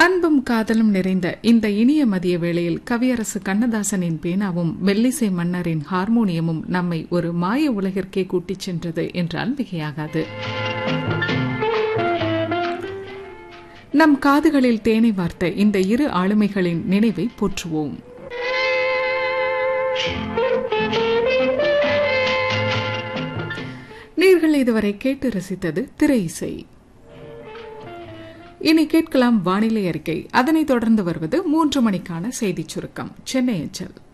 அன்பும் காதலும் நிறைந்த இந்த இனிய மதிய வேளையில் கவியரசு கண்ணதாசனின் பேனாவும் மெல்லிசை மன்னரின் ஹார்மோனியமும் நம்மை ஒரு மாய உலகிற்கே கூட்டிச் சென்றது என்றால் மிகையாகாது நம் காதுகளில் தேனை வார்த்த இந்த இரு ஆளுமைகளின் நினைவை போற்றுவோம் நீர்கள் இதுவரை கேட்டு ரசித்தது திரை இசை இனி கேட்கலாம் வானிலை அறிக்கை அதனைத் தொடர்ந்து வருவது மூன்று மணிக்கான செய்திச் சுருக்கம் சென்னை அஞ்சல்